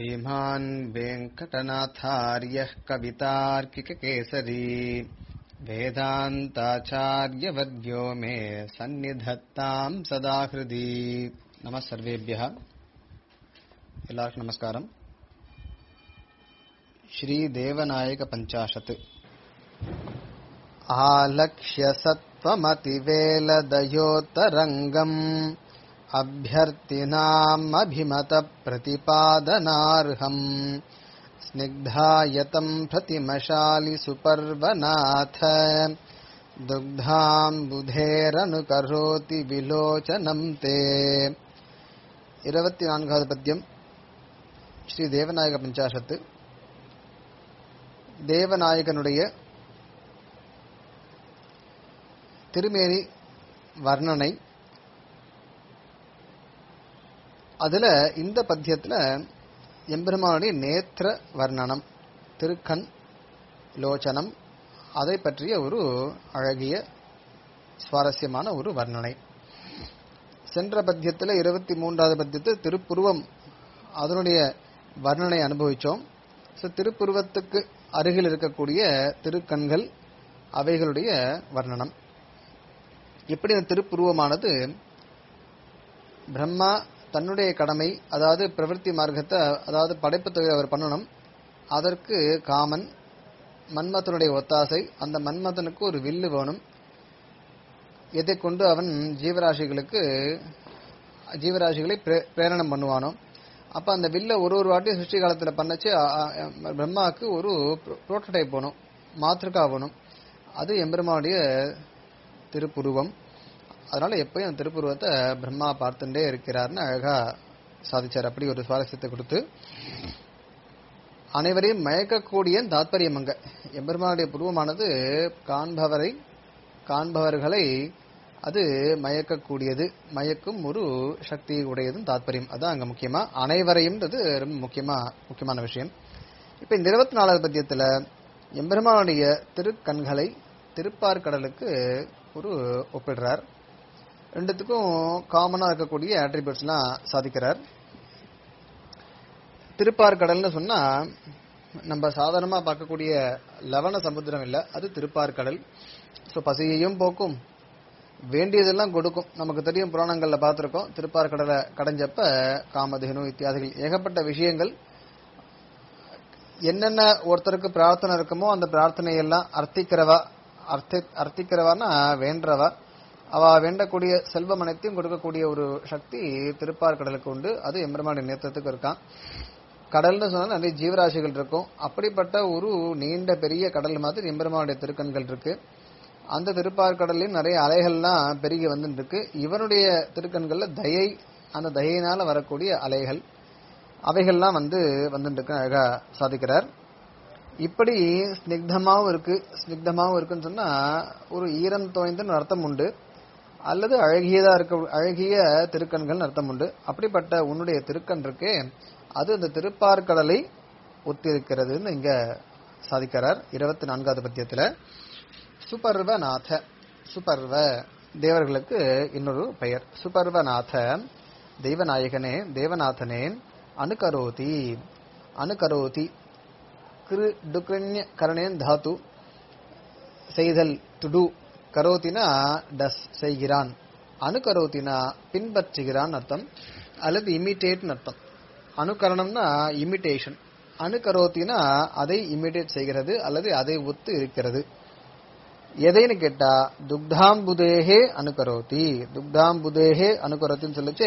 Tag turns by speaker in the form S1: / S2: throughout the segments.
S1: श्रीमान् वेङ्कटनाथार्यः कवितार्किककेसरी वेदान्ताचार्यवर्यो मे सन्निधत्ताम् सदा हृदि नमः सर्वेभ्यः எல்லாருக்கும் நமஸ்காரம் श्रीदेवनायकपञ्चाशत् आलक्ष्य सत्त्वमतिवेलदयोत्तरङ्गम् अभ्यर्थिनाम् अभिमतप्रतिपादनार्हम् स्निग्धायतम् प्रतिमशालि सुपर्वनाथ दुग्धाम्बुधेरनुकरोति विलोचनम् ते இருபத்தி நான்காவது பத்தியம் ஸ்ரீ தேவநாயக பஞ்சாசத்து தேவநாயகனுடைய திருமேனி வர்ணனை அதுல இந்த பத்தியத்துல எம்பெருமானுடைய நேத்திர வர்ணனம் திருக்கண் லோச்சனம் அதை பற்றிய ஒரு அழகிய சுவாரஸ்யமான ஒரு வர்ணனை சென்ற பத்தியத்தில் இருபத்தி மூன்றாவது பத்தியத்தில் திருப்புருவம் அதனுடைய வர்ணனை அனுபவிச்சோம் ஸோ திருப்புருவத்துக்கு அருகில் இருக்கக்கூடிய திருக்கண்கள் அவைகளுடைய வர்ணனம் எப்படி அந்த திருப்புருவமானது பிரம்மா தன்னுடைய கடமை அதாவது பிரவൃத்தி மார்க்கத்தை அதாவது படைப்பு தொழில் அவர் பண்ணணும் அதற்கு காமன் மன்மதனுடைய ஒத்தாசை அந்த மன்மதனுக்கு ஒரு வில்லு வேணும் எதை கொண்டு அவன் ஜீவராசிகளுக்கு ஜீவராசிகளை பிரேரணம் பண்ணுவானோ அப்ப அந்த வில்ல ஒரு ஒரு வாட்டியும் சிருஷ்டி காலத்துல பண்ணச்சு பிரம்மாவுக்கு ஒரு புரோட்டோடைப் போகணும் மாத்திருக்கா வேணும் அது எம்பெருமானுடைய திருப்புருவம் அதனால எப்பயும் அந்த திருப்புருவத்தை பிரம்மா பார்த்துட்டே இருக்கிறார்னு அழகா சாதிச்சார் அப்படி ஒரு சுவாரஸ்யத்தை கொடுத்து அனைவரையும் மயக்கக்கூடிய தாத்பரியம் அங்க எம்பெருமானுடைய புருவமானது காண்பவரை காண்பவர்களை அது மயக்கக்கூடியது மயக்கும் ஒரு சக்தி உடையதும் தாத்பரியம் அதான் அங்க முக்கியமா அனைவரையும்ன்றது ரொம்ப முக்கியமா முக்கியமான விஷயம் இப்ப இந்த இருபத்தி நாலாவது பத்தியத்துல எம்பெருமானுடைய திருக்கண்களை திருப்பார்கடலுக்கு ஒரு ஒப்பிடுறார் ரெண்டுத்துக்கும் காமனா இருக்கக்கூடிய ஆட்ரிபியூட்ஸ் எல்லாம் சாதிக்கிறார் திருப்பார்கடல்னு சொன்னா நம்ம சாதாரணமா பார்க்கக்கூடிய லவண சமுத்திரம் இல்ல அது திருப்பார்கடல் ஸோ பசியையும் போக்கும் வேண்டியதெல்லாம் கொடுக்கும் நமக்கு தெரியும் புராணங்கள்ல பார்த்துருக்கோம் திருப்பார்கடலை கடைஞ்சப்ப காமதேனு இத்தியாதிகள் ஏகப்பட்ட விஷயங்கள் என்னென்ன ஒருத்தருக்கு பிரார்த்தனை இருக்குமோ அந்த பிரார்த்தனையெல்லாம் அர்த்திக்கிறவா அர்த்தி அர்த்திக்கிறவான்னா வேண்டவா அவ வேண்டக்கூடிய செல்வம் அனைத்தையும் கொடுக்கக்கூடிய ஒரு சக்தி திருப்பார்கடலுக்கு உண்டு அது எம்பெருமானுடைய நேத்திரத்துக்கு இருக்கான் கடல்னு சொன்னா நிறைய ஜீவராசிகள் இருக்கும் அப்படிப்பட்ட ஒரு நீண்ட பெரிய கடல் மாதிரி எம்பெருமானுடைய திருக்கண்கள் இருக்கு அந்த திருப்பார்கடல்லையும் நிறைய அலைகள்லாம் பெருகி வந்துட்டு இருக்கு இவனுடைய திருக்கண்கள்ல தயை அந்த தயையினால வரக்கூடிய அலைகள் அவைகள்லாம் வந்து வந்துட்டு இருக்கு அழகா சாதிக்கிறார் இப்படி ஸ்னிக்தமாவும் இருக்கு ஸ்னிக்தமாவும் இருக்குன்னு சொன்னா ஒரு ஈரம் தோய்ந்துன்னு அர்த்தம் உண்டு அல்லது அழகியதா இருக்க அழகிய திருக்கண்கள் அர்த்தம் உண்டு அப்படிப்பட்ட உன்னுடைய திருக்கண் இருக்கே அது அந்த திருப்பார்கடலை ஒத்திருக்கிறதுன்னு இங்க சாதிக்கிறார் இருபத்தி நான்காவது பத்தியத்துல சுபர்வநாத சுபர்வ தேவர்களுக்கு இன்னொரு பெயர் சுபர்வநாத தெய்வநாயகனே தேவநாதனே அணுகரோதி அணுகரோதி கிரு டுக்ரண்ய கரணேன் தாத்து செய்தல் டுடு கரோத்தினா டஸ் செய்கிறான் அணுகரோத்தினா பின்பற்றுகிறான் அர்த்தம் அல்லது இமிட்டேட் அர்த்தம் அணுகரணம்னா இமிட்டேஷன் அணுகரோத்தினா அதை இமிட்டேட் செய்கிறது அல்லது அதை ஒத்து இருக்கிறது எதைன்னு கேட்டா துக்தாம்புதேகே அணுகரோதி துக்தாம்புதேகே அணுகரோத்தின்னு சொல்லிச்சு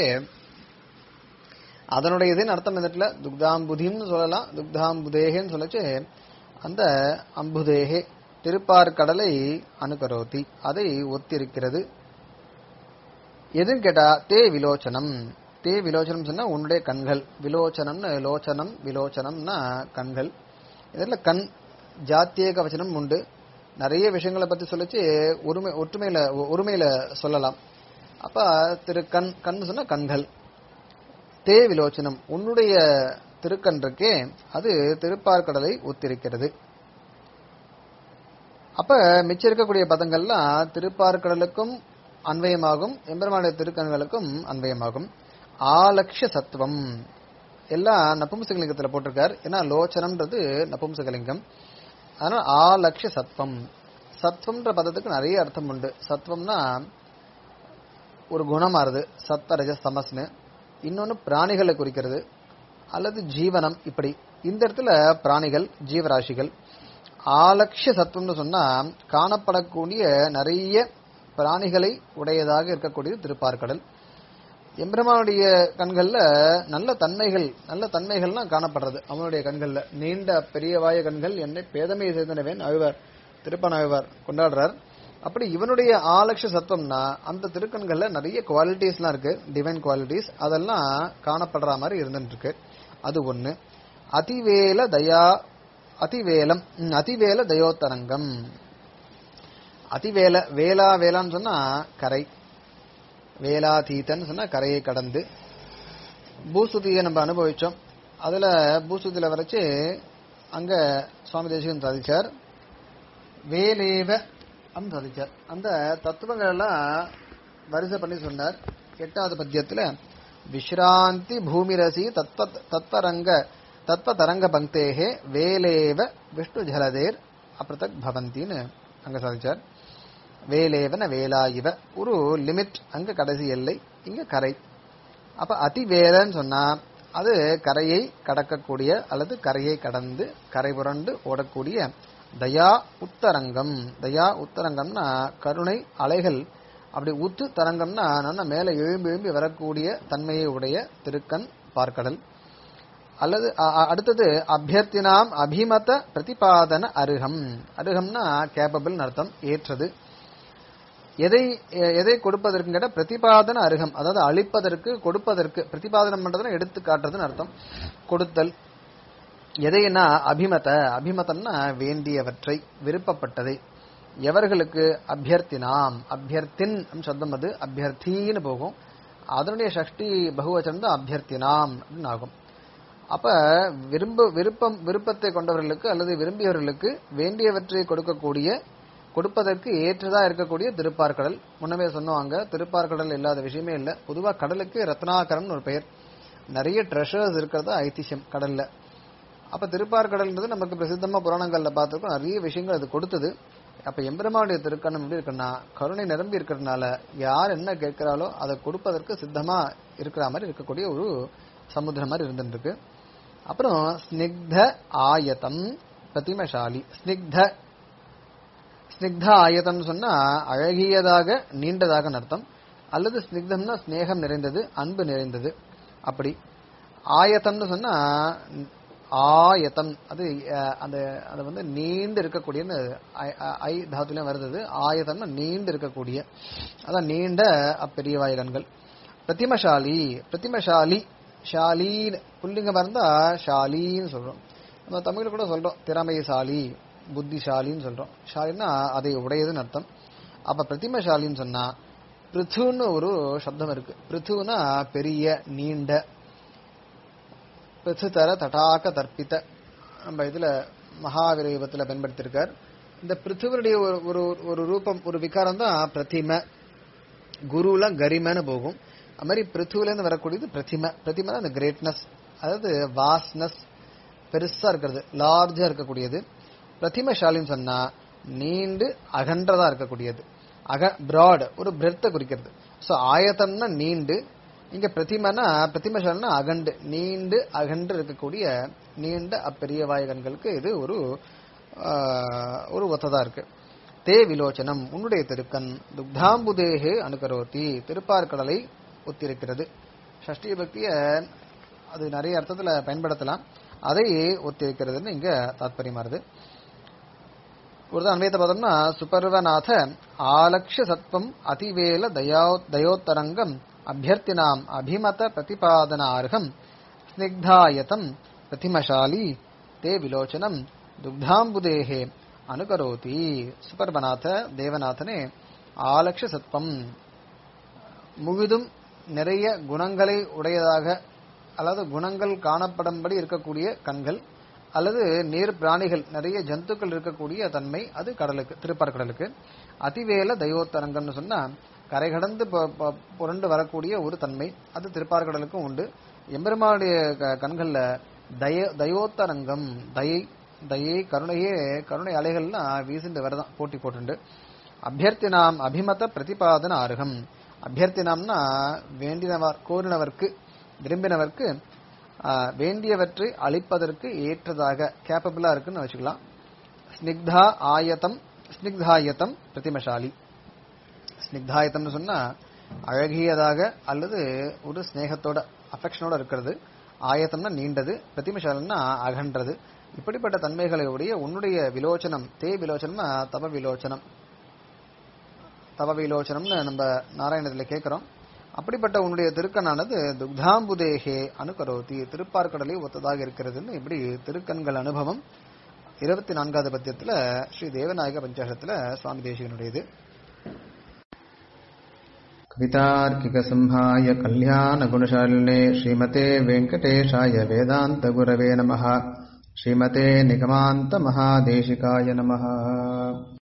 S1: அதனுடைய இதுன்னு அர்த்தம் இந்த இடத்துல துக்தாம்புதின்னு சொல்லலாம் துக்தாம்புதேகேன்னு சொல்லிச்சு அந்த அம்புதேகே திருப்பார்கடலை அணுகரோதி அதை ஒத்திருக்கிறது எதுன்னு கேட்டா தே விலோச்சனம் தே விலோச்சனம் சொன்னா உன்னுடைய கண்கள் விலோச்சனம்னு லோச்சனம் விலோச்சனம்னா கண்கள் இதில் கண் ஜாத்தியக வச்சனம் உண்டு நிறைய விஷயங்களை பத்தி சொல்லிச்சு ஒருமை ஒற்றுமையில ஒருமையில சொல்லலாம் அப்ப திரு கண் கண் சொன்னா கண்கள் தே விலோச்சனம் உன்னுடைய திருக்கண் இருக்கே அது திருப்பார்கடலை ஒத்திருக்கிறது அப்ப மிச்சம் இருக்கக்கூடிய பதங்கள்லாம் திருப்பார்கடலுக்கும் அன்வயமாகும் எம்பெருமானுடைய திருக்கண்களுக்கும் அன்வயமாகும் ஆலக்ஷ சத்துவம் எல்லாம் நபும்சகலிங்கத்துல போட்டிருக்கார் ஏன்னா லோச்சனம்ன்றது நபும்சகலிங்கம் அதனால ஆலக்ஷ சத்வம் சத்வம்ன்ற பதத்துக்கு நிறைய அர்த்தம் உண்டு சத்வம்னா ஒரு குணமாறுது சத்த ரஜ தமஸ்னு இன்னொன்னு பிராணிகளை குறிக்கிறது அல்லது ஜீவனம் இப்படி இந்த இடத்துல பிராணிகள் ஜீவராசிகள் ஆலக்ஷ சத்துவம்னு சொன்னா காணப்படக்கூடிய நிறைய பிராணிகளை உடையதாக இருக்கக்கூடியது திருப்பார்கடல் எம்பெருமானுடைய கண்கள்ல நல்ல தன்மைகள் நல்ல தன்மைகள்லாம் காணப்படுறது அவனுடைய கண்கள்ல நீண்ட பெரியவாய கண்கள் என்னை பேதமை செய்தனவேன் அழுவார் திருப்பன் அழுவார் கொண்டாடுறார் அப்படி இவனுடைய ஆலட்ச சத்துவம்னா அந்த திருக்கண்கள்ல நிறைய குவாலிட்டிஸ்லாம் இருக்கு டிவைன் குவாலிட்டிஸ் அதெல்லாம் காணப்படுற மாதிரி இருந்துட்டு இருக்கு அது ஒண்ணு அதிவேல தயா அதிவேலம் ம், அதிவேல தயோத்தரங்கம் அதிவேல வேலா வேளான்னு சொன்னா கரை வேலாதீதன்னு சொன்னா கரையை கடந்து பூசுதியை நம்ம அனுபவிச்சோம் அதுல பூசுதியில வரைச்சு அங்க சுவாமி தேசிகன் சாதிச்சார் வேலேவ அப்படின்னு சாதிச்சார் அந்த தத்துவங்கள் எல்லாம் வரிசை பண்ணி சொன்னார் எட்டாவது பத்தியத்துல விஸ்ராந்தி பூமிரசி தத்வ தத்வரங்க தத்வ தரங்க பங்கேகே வேலேவ விஷ்ணு ஜலதேர் அப்ரதக் பவந்தின்னு அங்க சாதிச்சார் வேலேவன வேலா இவ ஒரு லிமிட் அங்க கடைசி எல்லை இங்க கரை அப்ப அதிவேலன்னு சொன்னா அது கரையை கடக்கக்கூடிய அல்லது கரையை கடந்து கரை புரண்டு ஓடக்கூடிய தயா உத்தரங்கம் தயா உத்தரங்கம்னா கருணை அலைகள் அப்படி உத்து தரங்கம்னா நல்ல மேல எழும்பி எழும்பி வரக்கூடிய தன்மையை உடைய திருக்கண் பார்க்கடல் அல்லது அ- அ- அடுத்தது அபியர்த்தினாம் அபிமத பிரதிபாதன அருகம் அருகம்னா கேப்பபிள் அர்த்தம் ஏற்றது எதை எ- எதை கொடுப்பதற்கு கேட்ட பிரதிபாதன அருகம் அதாவது அழிப்பதற்கு கொடுப்பதற்கு பிரதிபாதனம் பண்றதுன்னா எடுத்து காட்டுறதுன்னு அர்த்தம் கொடுத்தல் எதைன்னா அபிமத அபிமதம்னா வேண்டியவற்றை விருப்பப்பட்டதை எவர்களுக்கு அபியர்த்தினாம் அபியர்த்தின் சப்தம் அது அபியர்த்தின்னு போகும் அதனுடைய சஷ்டி பகுவச்சனம் தான் அபியர்த்தினாம் அப்படின்னு ஆகும் அப்ப விரும்ப விருப்பம் விருப்பத்தை கொண்டவர்களுக்கு அல்லது விரும்பியவர்களுக்கு வேண்டியவற்றை கொடுக்கக்கூடிய கொடுப்பதற்கு ஏற்றதா இருக்கக்கூடிய திருப்பார்கடல் முன்னமே சொன்னவாங்க திருப்பார்கடல் இல்லாத விஷயமே இல்ல பொதுவா கடலுக்கு ரத்னாகரம்னு ஒரு பெயர் நிறைய ட்ரெஷர்ஸ் இருக்கிறதா ஐதிஹ்யம் கடல்ல அப்ப திருப்பார்கடல்ன்றது நமக்கு பிரசித்தமா புராணங்கள்ல பார்த்திருக்கோம் நிறைய விஷயங்கள் அது கொடுத்தது அப்ப எம்பெருமானுடைய திருக்கண்ணம் எப்படி இருக்குன்னா கருணை நிரம்பி இருக்கிறதுனால யார் என்ன கேட்கிறாளோ அதை கொடுப்பதற்கு சித்தமா இருக்கிற மாதிரி இருக்கக்கூடிய ஒரு சமுத்திரம் மாதிரி இருந்துட்டு இருக்கு அப்புறம் ஸ்னிக்த ஆயதம் பிரதிமசாலி ஸ்னிக்த ஸ்னிக்த ஆயதம்னு சொன்னா அழகியதாக நீண்டதாக அர்த்தம் அல்லது ஸ்னிக்தம்னா ஸ்நேகம் நிறைந்தது அன்பு நிறைந்தது அப்படி ஆயத்தம்னு சொன்னா ஆயத்தம் அது அஹ், அந்த அது வந்து நீண்டு இருக்கக்கூடியன்னு ஐ- ஐ- ஐ தாத்துலயும் வருது அது. ஆயத்தம்னா நீண்டு இருக்கக்கூடிய அதான் நீண்ட அப்பெரிய வாயுகன்கள் பிரதிமசாலி பிரதிமசாலி ஷாலின்னு புல்லிங்கமா இருந்தா ஷாலின்னு சொல்றோம் நம்ம தமிழ்ல கூட சொல்றோம் திறமைசாலி புத்திசாலின்னு சொல்றோம் ஷாலின்னா அதை உடையதுன்னு அர்த்தம் அப்ப பிரதிமசாலின்னு சொன்னா பிருத்துன்னு ஒரு சப்தம் இருக்கு பிருத்துனா பெரிய நீண்ட பிருத்துதர தடாக தர்ப்பித்த நம்ம இதுல மகாவிரயபத்துல பயன்படுத்தியிருக்கார் இந்த பிருத்துவனுடைய ஒரு ஒரு ஒரு ரூபம் ஒரு விகாரம் தான் பிரதிம குருல கரிமன்னு போகும் அது மாதிரி பிருத்துவில இருந்து வரக்கூடியது பிரதிம பிரதிமனா அந்த கிரேட்னஸ் அதாவது வாஸ்னஸ் பெருசா இருக்கிறது லார்ஜா இருக்கக்கூடியது பிரதிமசாலின்னு சொன்னா நீண்டு அகன்றதா இருக்கக்கூடியது அக பிராட் ஒரு பிரெத்தை குறிக்கிறது சோ ஆயத்தம்னா நீண்டு இங்க பிரதிமனா பிரதிமசாலினா அகண்டு நீண்டு அகன்று இருக்கக்கூடிய நீண்ட அப்பெரிய வாயகன்களுக்கு இது ஒரு ஆஹ், ஒரு ஒத்ததா இருக்கு தே விலோச்சனம் உன்னுடைய திருக்கண் துக்தாம்புதேகே அனுகரோதி திருப்பார்கடலை ஒத்திருக்கிறது ஷஷ்டி பக்திய அது நிறைய அர்த்தத்துல பயன்படுத்தலாம் அதை ஒத்திருக்கிறதுன்னு இங்க தாத்பரியமாறுது ஒரு அன்வயத்த பதம்னா சுபர்வநாத ஆலக்ஷ சத்வம் அதிவேல தயோ தயோத்தரங்கம் அபியர்த்தினாம் அபிமத பிரதிபாதனார்ஹம் ஸ்னிக்தாயதம் பிரதிமசாலி தே விலோச்சனம் துக்தாம்புதேகே அனுகரோதி சுபர்வநாத தேவநாதனே ஆலக்ஷ சத்வம் முழுதும் நிறைய குணங்களை உடையதாக அல்லது குணங்கள் காணப்படும்படி இருக்கக்கூடிய கண்கள் அல்லது நீர் பிராணிகள் நிறைய ஜந்துக்கள் இருக்கக்கூடிய தன்மை அது கடலுக்கு திருப்பார்கடலுக்கு அதிவேல தயோத்தரங்கம்னு சொன்னா கரை கடந்து ப- ப- புரண்டு வரக்கூடிய ஒரு தன்மை அது திருப்பார்கடலுக்கும் உண்டு எம்பெருமானுடைய க- கண்கள்ல தய தயோத்தரங்கம் தயை தயை கருணையே கருணை அலைகள்லாம் வீசிண்டு வரதான் போட்டி போட்டுண்டு அபியர்த்தினாம் அபிமத பிரதிபாதன அருகம் அபியர்த்தினாம்னா வேண்டினவர் கோரினவர்க்கு விரும்பினவர்க்கு ஆஹ், வேண்டியவற்றை அளிப்பதற்கு ஏற்றதாக கேப்பபிளா இருக்குன்னு வச்சுக்கலாம் ஸ்னிக்தா ஆயத்தம் ஸ்னிக்தாயத்தம் பிரதிமசாலி ஸ்னிக்தாயத்தம்னு சொன்னா அழகியதாக அல்லது ஒரு ஸ்நேகத்தோட அஃபெக்ஷனோட இருக்கிறது ஆயத்தம்னா நீண்டது பிரதிமசாலன்னா அகன்றது இப்படிப்பட்ட தன்மைகளை உடைய உன்னுடைய விலோச்சனம் தே விலோச்சனம்னா தவ விலோச்சனம் தவ விலோச்சனம்னு நம்ம நாராயணத்துல கேட்கிறோம் அப்படிப்பட்ட உன்னுடைய திருக்கண்ணானது துக்தாம்புதேகே அனுகரோதி திருப்பார்கடலை ஒத்ததாக இருக்கிறதுன்னு இப்படி திருக்கண்கள் அனுபவம் இருபத்தி நான்காவது பத்தியத்துல ஸ்ரீ தேவநாயக பஞ்சாசத்துல சுவாமி தேசிகனுடையது
S2: कवितार्किकसंहाय कल्याणगुणशालिने श्रीमते वेङ्कटेशाय वेदान्तगुरवे नमः श्रीमते निगमान्तमहादेशिकाय नमः